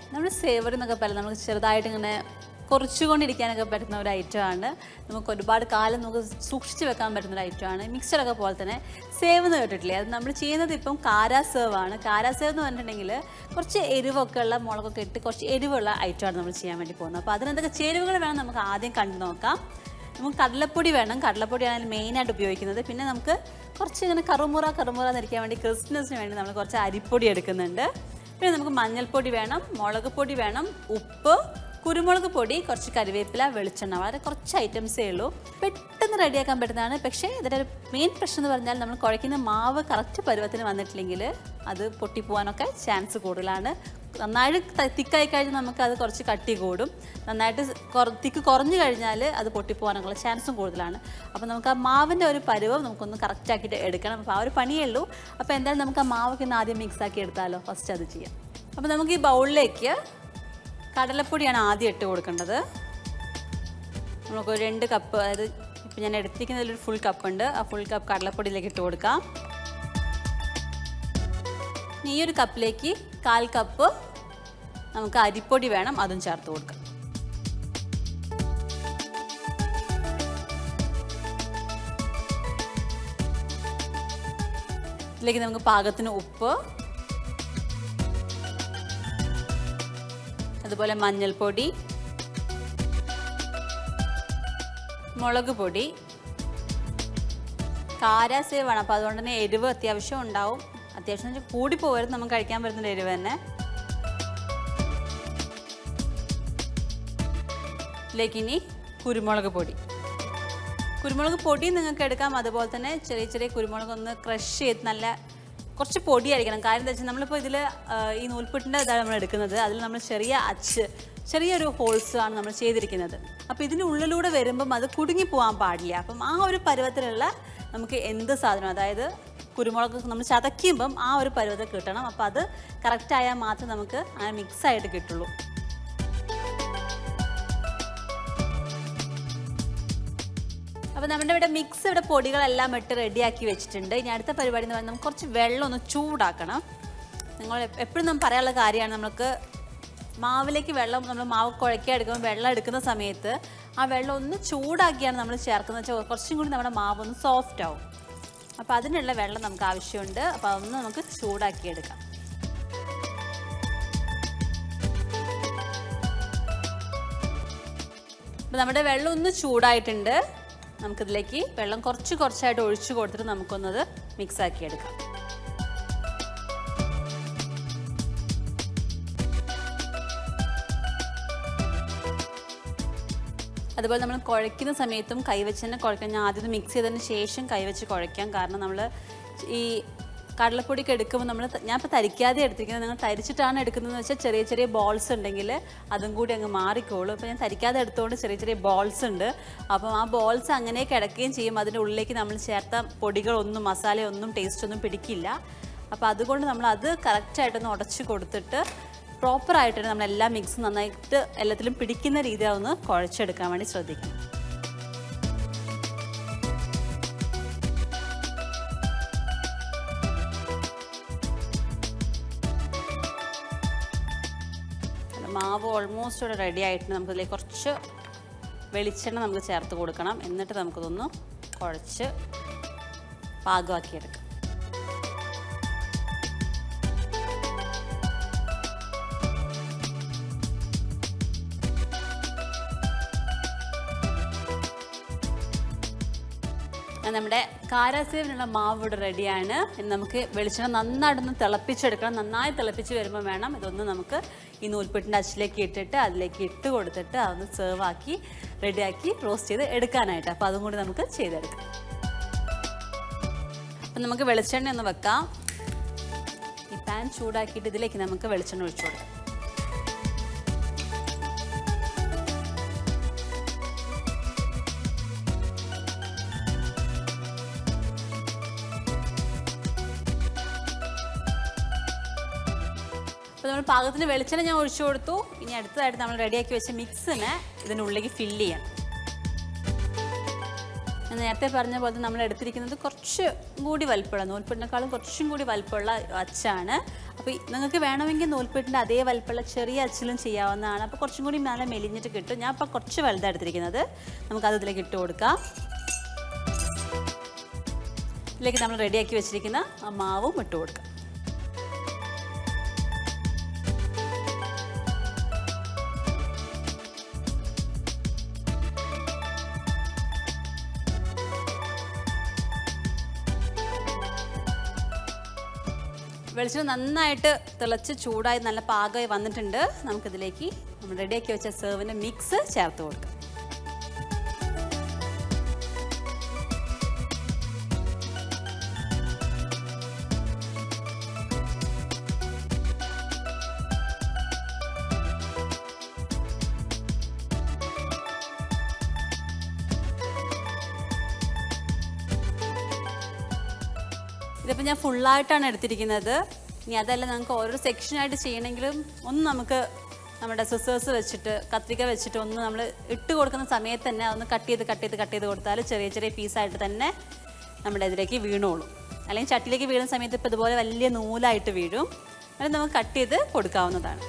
നമ്മൾ സേവറി എന്നൊക്കെ പറയുന്നത് നമുക്ക് ചെറുതായിട്ട് ഇങ്ങനെ കുറച്ചുകൊണ്ടിരിക്കാനൊക്കെ പറ്റുന്ന ഒരു ഐറ്റമാണ് നമുക്ക് ഒരുപാട് കാലം നമുക്ക് സൂക്ഷിച്ച് വെക്കാൻ പറ്റുന്ന ഒരു ഐറ്റമാണ് മിക്സറൊക്കെ പോലെ തന്നെ സേവ് എന്ന് കേട്ടിട്ടില്ലേ അത് നമ്മൾ ചെയ്യുന്നത് ഇപ്പം കാരാ സേവ് ആണ് കാരാ സേവ് എന്ന് പറഞ്ഞിട്ടുണ്ടെങ്കിൽ കുറച്ച് എരിവൊക്കെ ഉള്ള മുളകൊക്കെ ഇട്ട് കുറച്ച് എരിവുള്ള ഐറ്റമാണ് നമ്മൾ ചെയ്യാൻ വേണ്ടി പോകുന്നത് അപ്പോൾ അതിനെന്തൊക്കെ ചേരുവകൾ വേണം നമുക്ക് ആദ്യം കണ്ടു നോക്കാം നമുക്ക് കടലപ്പൊടി വേണം കടലപ്പൊടിയാണ് അതിൽ മെയിനായിട്ട് ഉപയോഗിക്കുന്നത് പിന്നെ നമുക്ക് കുറച്ച് ഇങ്ങനെ കറുമുറ കറുമുറ എന്നിരിക്കാൻ വേണ്ടി ക്രിസ്മസിന് വേണ്ടി നമ്മൾ കുറച്ച് അരിപ്പൊടി എടുക്കുന്നുണ്ട് പിന്നെ നമുക്ക് മഞ്ഞൾപ്പൊടി വേണം മുളക് പൊടി വേണം ഉപ്പ് കുരുമുളക് പൊടി കുറച്ച് കറിവേപ്പില വെളിച്ചെണ്ണ വളരെ കുറച്ച് ഐറ്റംസേ ഉള്ളൂ പെട്ടെന്ന് റെഡിയാക്കാൻ പറ്റുന്നതാണ് പക്ഷേ ഇതിൻ്റെ ഒരു മെയിൻ പ്രശ്നം എന്ന് പറഞ്ഞാൽ നമ്മൾ കുഴയ്ക്കുന്ന മാവ് കറക്റ്റ് പരുവത്തിന് വന്നിട്ടില്ലെങ്കിൽ അത് പൊട്ടിപ്പോവാനൊക്കെ ചാൻസ് കൂടുതലാണ് നന്നായിട്ട് ത- തിക്കായി കഴിഞ്ഞാൽ നമുക്ക് അത് കുറച്ച് കട്ടി കൂടും നന്നായിട്ട് കുറ- തിക്ക് കുറഞ്ഞു കഴിഞ്ഞാൽ അത് പൊട്ടിപ്പോകാനുള്ള ചാൻസും കൂടുതലാണ് അപ്പോൾ നമുക്ക് ആ മാവിൻ്റെ ഒരു പരുവം നമുക്കൊന്ന് കറക്റ്റ് ആക്കിയിട്ട് എടുക്കണം അപ്പോൾ ആ ഒരു പണിയേ ഉള്ളൂ അപ്പോൾ എന്തായാലും നമുക്ക് ആ മാവൊക്കെ ഒന്ന് ആദ്യം മിക്സ് ആക്കി എടുത്താലോ ഫസ്റ്റ് അത് ചെയ്യാം അപ്പോൾ നമുക്ക് ഈ ബൗളിലേക്ക് കടലപ്പൊടിയാണ് ആദ്യം ഇട്ട് കൊടുക്കേണ്ടത് നമുക്ക് ഒരു രണ്ട് കപ്പ് അതായത് ഇപ്പം ഞാൻ എടുത്തിരിക്കുന്നതിൽ ഒരു ഫുൾ കപ്പ് ഉണ്ട് ആ ഫുൾ കപ്പ് കടലപ്പൊടിയിലേക്ക് ഇട്ട് കൊടുക്കാം ഇനി ഈ ഒരു കപ്പിലേക്ക് കാൽ കപ്പ് നമുക്ക് അരിപ്പൊടി വേണം അതും ചേർത്ത് കൊടുക്കാം ഇതിലേക്ക് നമുക്ക് പാകത്തിന് ഉപ്പ് അതുപോലെ മഞ്ഞൾപ്പൊടി മുളക് പൊടി കാരാസേവാണ് അപ്പോൾ അതുകൊണ്ട് തന്നെ എരിവ് അത്യാവശ്യം ഉണ്ടാവും അത്യാവശ്യം എന്ന് വെച്ചാൽ കൂടി പോകരുത് നമുക്ക് കഴിക്കാൻ പറ്റുന്ന എരിവ് തന്നെ ഇതിലേക്ക് ഇനി കുരുമുളക് പൊടി കുരുമുളക് പൊടി നിങ്ങൾക്ക് എടുക്കാം അതുപോലെ തന്നെ ചെറിയ ചെറിയ കുരുമുളക് ഒന്ന് ക്രഷ് ചെയ്ത് നല്ല കുറച്ച് പൊടിയായിരിക്കണം കാര്യം എന്താ വെച്ചാൽ നമ്മളിപ്പോൾ ഇതിൽ ഈ നൂൽപുട്ടിൻ്റെ ഇതാണ് നമ്മൾ എടുക്കുന്നത് അതിൽ നമ്മൾ ചെറിയ അച്ച് ചെറിയൊരു ഹോൾസ് ആണ് നമ്മൾ ചെയ്തിരിക്കുന്നത് അപ്പോൾ ഇതിൻ്റെ ഉള്ളിലൂടെ വരുമ്പം അത് കുടുങ്ങി പോകാൻ പാടില്ല അപ്പം ആ ഒരു പരുവത്തിലുള്ള നമുക്ക് എന്ത് സാധനം അതായത് കുരുമുളക് നമ്മൾ ചതയ്ക്കുമ്പം ആ ഒരു പരുവത്തിൽ കിട്ടണം അപ്പോൾ അത് കറക്റ്റ് ആയാൽ മാത്രമേ നമുക്ക് ആ മിക്സ് ആയിട്ട് കിട്ടുള്ളൂ അപ്പോൾ നമ്മുടെ ഇവിടെ മിക്സ് ഇവിടെ പൊടികളെല്ലാം ഇട്ട് റെഡിയാക്കി വെച്ചിട്ടുണ്ട് ഇനി അടുത്ത പരിപാടി എന്ന് പറയുന്നത് നമുക്ക് കുറച്ച് വെള്ളം ഒന്ന് ചൂടാക്കണം നിങ്ങൾ എപ്പോഴും നമ്മൾ പറയാനുള്ള കാര്യമാണ് നമുക്ക് മാവിലേക്ക് വെള്ളം നമ്മൾ മാവ് കുഴക്കാൻ എടുക്കുമ്പോൾ വെള്ളം എടുക്കുന്ന സമയത്ത് ആ വെള്ളം ഒന്ന് ചൂടാക്കിയാണ് നമ്മൾ ചേർക്കുന്നത് വെച്ചാൽ കുറച്ചും കൂടി നമ്മുടെ മാവ് ഒന്ന് സോഫ്റ്റ് ആവും അപ്പോൾ അതിനുള്ള വെള്ളം നമുക്ക് ആവശ്യമുണ്ട് അപ്പോൾ അതൊന്ന് നമുക്ക് ചൂടാക്കി എടുക്കാം അപ്പോൾ നമ്മുടെ വെള്ളം ഒന്ന് ചൂടായിട്ടുണ്ട് നമുക്കിതിലേക്ക് വെള്ളം കുറച്ച് കുറച്ചായിട്ട് ഒഴിച്ചു കൊടുത്തിട്ട് നമുക്കൊന്നത് മിക്സ് ആക്കി എടുക്കാം അതുപോലെ നമ്മൾ കുഴയ്ക്കുന്ന സമയത്തും കൈവച്ച് തന്നെ കുഴക്കണം ഞാൻ ആദ്യം മിക്സ് ചെയ്തതിന് ശേഷം കൈവച്ച് കുഴയ്ക്കാം കാരണം നമ്മൾ ഈ കടലപ്പൊടിയൊക്കെ എടുക്കുമ്പോൾ നമ്മൾ ഞാനിപ്പോൾ തരിക്കാതെ എടുത്തിരിക്കുന്നത് നിങ്ങൾ തരിച്ചിട്ടാണ് എടുക്കുന്നതെന്ന് വെച്ചാൽ ചെറിയ ചെറിയ ബോൾസ് ഉണ്ടെങ്കിൽ അതും കൂടി അങ്ങ് മാറിക്കോളും അപ്പോൾ ഞാൻ തരിക്കാതെ എടുത്തുകൊണ്ട് ചെറിയ ചെറിയ ബോൾസ് ഉണ്ട് അപ്പം ആ ബോൾസ് അങ്ങനെ കിടക്കുകയും ചെയ്യും അതിൻ്റെ ഉള്ളിലേക്ക് നമ്മൾ ചേർത്ത പൊടികളൊന്നും മസാലയൊന്നും ടേസ്റ്റ് ഒന്നും പിടിക്കില്ല അപ്പോൾ അതുകൊണ്ട് നമ്മൾ അത് കറക്റ്റായിട്ടൊന്ന് ഉടച്ച് കൊടുത്തിട്ട് പ്രോപ്പറായിട്ട് നമ്മൾ എല്ലാ മിക്സും നന്നായിട്ട് എല്ലാത്തിലും പിടിക്കുന്ന രീതിയിൽ ഒന്ന് കുഴച്ചെടുക്കാൻ വേണ്ടി ശ്രദ്ധിക്കണം മാവ് ഓൾമോസ്റ്റ് ഇവിടെ റെഡി ആയിട്ട് നമുക്കിതിലേക്ക് കുറച്ച് വെളിച്ചെണ്ണ നമുക്ക് ചേർത്ത് കൊടുക്കണം എന്നിട്ട് നമുക്കിതൊന്ന് കുഴച്ച് പാകമാക്കിയെടുക്കാം അങ്ങനെ നമ്മുടെ കാരാസേവിനുള്ള മാവ് ഇവിടെ റെഡിയാണ് ഇനി നമുക്ക് വെളിച്ചെണ്ണ നന്നായിട്ടൊന്ന് തിളപ്പിച്ചെടുക്കണം നന്നായി തിളപ്പിച്ച് വരുമ്പോൾ വേണം ഇതൊന്ന് നമുക്ക് ഈ നൂൽപ്പെട്ടിൻ്റെ അച്ചിലേക്ക് ഇട്ടിട്ട് അതിലേക്ക് ഇട്ട് കൊടുത്തിട്ട് അതൊന്ന് സെർവ് ആക്കി റെഡിയാക്കി റോസ്റ്റ് ചെയ്ത് എടുക്കാനായിട്ട് അപ്പോൾ അതും കൂടി നമുക്ക് ചെയ്തെടുക്കാം അപ്പം നമുക്ക് വെളിച്ചെണ്ണ ഒന്ന് വെക്കാം ഈ പാൻ ചൂടാക്കിയിട്ട് ഇതിലേക്ക് നമുക്ക് വെളിച്ചെണ്ണ ഒഴിച്ചു കൊടുക്കാം അപ്പോൾ നമ്മൾ പാകത്തിന് വെളിച്ചെണ്ണ ഞാൻ ഒഴിച്ചു കൊടുത്തു ഇനി അടുത്തതായിട്ട് നമ്മൾ റെഡിയാക്കി വെച്ച മിക്സിനെ ഇതിനുള്ളിലേക്ക് ഫില്ല് ചെയ്യാം ഞാൻ നേരത്തെ പറഞ്ഞ പോലെ തന്നെ നമ്മൾ എടുത്തിരിക്കുന്നത് കുറച്ച് കൂടി വലിപ്പമുള്ള നൂൽപ്പെട്ടിനേക്കാളും കുറച്ചും കൂടി വലിപ്പമുള്ള അച്ചാണ് അപ്പോൾ നിങ്ങൾക്ക് വേണമെങ്കിൽ നൂൽപ്പെട്ടിൻ്റെ അതേ വലിപ്പമുള്ള ചെറിയ അച്ചിലും ചെയ്യാവുന്നതാണ് അപ്പോൾ കുറച്ചും കൂടി നല്ല മെലിഞ്ഞിട്ട് കിട്ടും ഞാൻ ഇപ്പോൾ കുറച്ച് വലുതാണ് എടുത്തിരിക്കുന്നത് നമുക്കത് ഇതിലേക്ക് ഇട്ട് കൊടുക്കാം ഇതിലേക്ക് നമ്മൾ റെഡിയാക്കി വെച്ചിരിക്കുന്ന ആ മാവും ഇട്ട് കൊടുക്കാം വെളിച്ചെണ്ണ നന്നായിട്ട് തിളച്ച് ചൂടായി നല്ല പാകമായി വന്നിട്ടുണ്ട് നമുക്കിതിലേക്ക് നമ്മൾ റെഡിയാക്കി വെച്ച സെർവിൻ്റെ മിക്സ് ചേർത്ത് കൊടുക്കാം ഇതിപ്പോൾ ഞാൻ ഫുള്ളായിട്ടാണ് എടുത്തിരിക്കുന്നത് ഇനി അതല്ല നമുക്ക് ഓരോ സെക്ഷനായിട്ട് ചെയ്യണമെങ്കിലും ഒന്ന് നമുക്ക് നമ്മുടെ സിസേഴ്സ് വെച്ചിട്ട് കത്രിക വെച്ചിട്ട് ഒന്ന് നമ്മൾ ഇട്ട് കൊടുക്കുന്ന സമയത്ത് തന്നെ ഒന്ന് കട്ട് ചെയ്ത് കട്ട് ചെയ്ത് കട്ട് ചെയ്ത് കൊടുത്താൽ ചെറിയ ചെറിയ പീസായിട്ട് തന്നെ നമ്മുടെ ഇതിലേക്ക് വീണോളും അല്ലെങ്കിൽ ചട്ടിയിലേക്ക് വീഴുന്ന സമയത്ത് ഇപ്പോൾ ഇതുപോലെ വലിയ നൂലായിട്ട് വീഴും അത് നമുക്ക് കട്ട് ചെയ്ത് കൊടുക്കാവുന്നതാണ്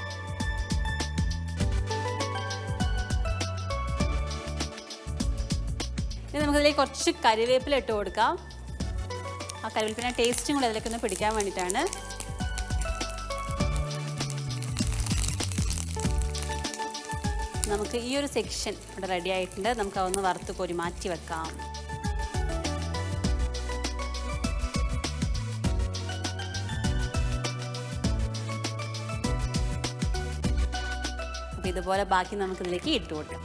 ഇനി നമുക്കതിലേക്ക് കുറച്ച് കരിവേപ്പില ഇട്ട് കൊടുക്കാം ആ കരിവേപ്പിന ടേസ്റ്റും കൂടെ അതിലേക്ക് ഒന്ന് പിടിക്കാൻ വേണ്ടിയിട്ടാണ് നമുക്ക് ഈ ഒരു സെക്ഷൻ ഇവിടെ റെഡി ആയിട്ടുണ്ട് നമുക്ക് അതൊന്ന് വറുത്ത് കോരി മാറ്റി വെക്കാം അപ്പോൾ ഇതുപോലെ ബാക്കി നമുക്ക് ഇതിലേക്ക് ഇട്ട് കൊടുക്കാം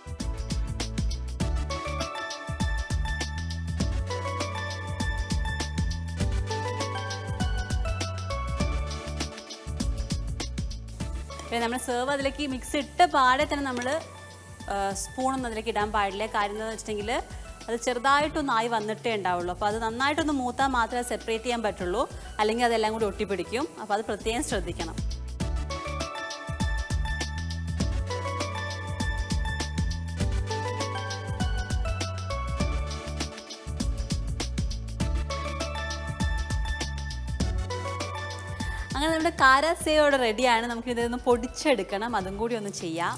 പിന്നെ നമ്മൾ സെർവ് അതിലേക്ക് മിക്സ് ഇട്ട പാടെ തന്നെ നമ്മൾ സ്പൂണൊന്നും അതിലേക്ക് ഇടാൻ പാടില്ല കാര്യം എന്താണെന്ന് വെച്ചിട്ടുണ്ടെങ്കിൽ അത് ചെറുതായിട്ടൊന്ന് ആയി വന്നിട്ടേ ഉണ്ടാവുള്ളൂ അപ്പോൾ അത് നന്നായിട്ടൊന്ന് മൂത്താൽ മാത്രമേ സെപ്പറേറ്റ് ചെയ്യാൻ പറ്റുള്ളൂ അല്ലെങ്കിൽ അതെല്ലാം കൂടി ഒട്ടിപ്പിടിക്കും അപ്പോൾ അത് പ്രത്യേകം ശ്രദ്ധിക്കണം അങ്ങനെ നമ്മുടെ കാര സേവോടെ റെഡിയാണ് നമുക്ക് ഇതൊന്ന് പൊടിച്ചെടുക്കണം അതും കൂടി ഒന്ന് ചെയ്യാം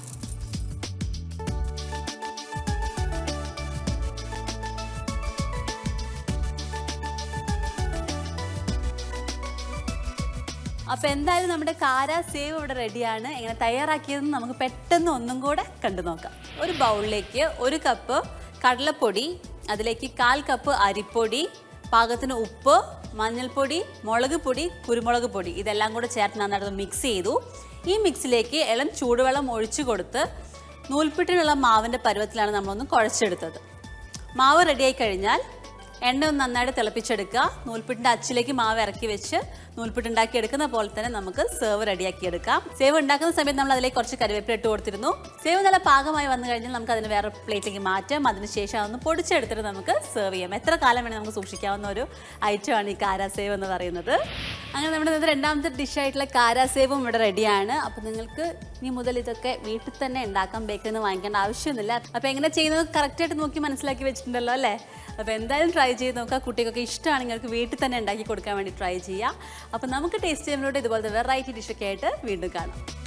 അപ്പോൾ എന്തായാലും നമ്മുടെ കാര സേവ് ഇവിടെ റെഡിയാണ് എങ്ങനെ തയ്യാറാക്കിയതെന്ന് നമുക്ക് പെട്ടെന്ന് ഒന്നും കൂടെ കണ്ടു നോക്കാം ഒരു ബൗളിലേക്ക് ഒരു കപ്പ് കടലപ്പൊടി അതിലേക്ക് കാൽ കപ്പ് അരിപ്പൊടി പാകത്തിന് ഉപ്പ് മഞ്ഞൾപ്പൊടി മുളക് പൊടി കുരുമുളക് പൊടി ഇതെല്ലാം കൂടെ ചേർത്ത് നന്നായിട്ട് മിക്സ് ചെയ്തു ഈ മിക്സിലേക്ക് ഇളം ചൂടുവെള്ളം ഒഴിച്ചു കൊടുത്ത് നൂൽപ്പിട്ടിനുള്ള മാവിൻ്റെ പരുവത്തിലാണ് നമ്മളൊന്ന് കുഴച്ചെടുത്തത് മാവ് റെഡിയായി കഴിഞ്ഞാൽ എണ്ണ ഒന്ന് നന്നായിട്ട് തിളപ്പിച്ചെടുക്കുക നൂൽപ്പിട്ടിൻ്റെ അച്ചിലേക്ക് മാവ് ഇറക്കി വെച്ച് നൂൽപ്പിട്ട് ഉണ്ടാക്കി എടുക്കുന്ന പോലെ തന്നെ നമുക്ക് സേവ് റെഡിയാക്കി എടുക്കാം സേവ് ഉണ്ടാക്കുന്ന സമയത്ത് നമ്മൾ അതിലേക്ക് കുറച്ച് കറിവേപ്പില ഇട്ട് കൊടുത്തിരുന്നു സേവ് നല്ല പാകമായി വന്നു കഴിഞ്ഞാൽ നമുക്ക് അതിന് വേറെ പ്ലേറ്റിലേക്ക് മാറ്റാം അതിനുശേഷം അതൊന്ന് പൊടിച്ചെടുത്തിട്ട് നമുക്ക് സെർവ് ചെയ്യാം എത്ര കാലം വേണമെങ്കിൽ നമുക്ക് സൂക്ഷിക്കാവുന്ന ഒരു ഐറ്റമാണ് ഈ കാരാ സേവ് എന്ന് പറയുന്നത് അങ്ങനെ നമ്മുടെ ഇന്നത്തെ രണ്ടാമത്തെ ഡിഷായിട്ടുള്ള കാരാ സേവും ഇവിടെ റെഡിയാണ് അപ്പോൾ നിങ്ങൾക്ക് ഇനി മുതൽ ഇതൊക്കെ വീട്ടിൽ തന്നെ ഉണ്ടാക്കാം ബേക്കറിൽ നിന്ന് വാങ്ങിക്കേണ്ട ആവശ്യമൊന്നുമില്ല അപ്പോൾ എങ്ങനെ ചെയ്യുന്നത് കറക്റ്റായിട്ട് നോക്കി മനസ്സിലാക്കി വെച്ചിട്ടുണ്ടല്ലോ അല്ലേ അപ്പോൾ എന്തായാലും ട്രൈ ചെയ്ത് നോക്കുക കുട്ടികൾക്ക് ഇഷ്ടമാണെങ്കിൽ നിങ്ങൾക്ക് വീട്ടിൽ തന്നെ ഉണ്ടാക്കി കൊടുക്കാൻ വേണ്ടി ട്രൈ ചെയ്യുക അപ്പോൾ നമുക്ക് ടേസ്റ്റ് ചെയ്യുന്നതിലൂടെ ഇതുപോലത്തെ വെറൈറ്റി ഡിഷൊക്കെ ആയിട്ട് വീണ്ടും കാണാം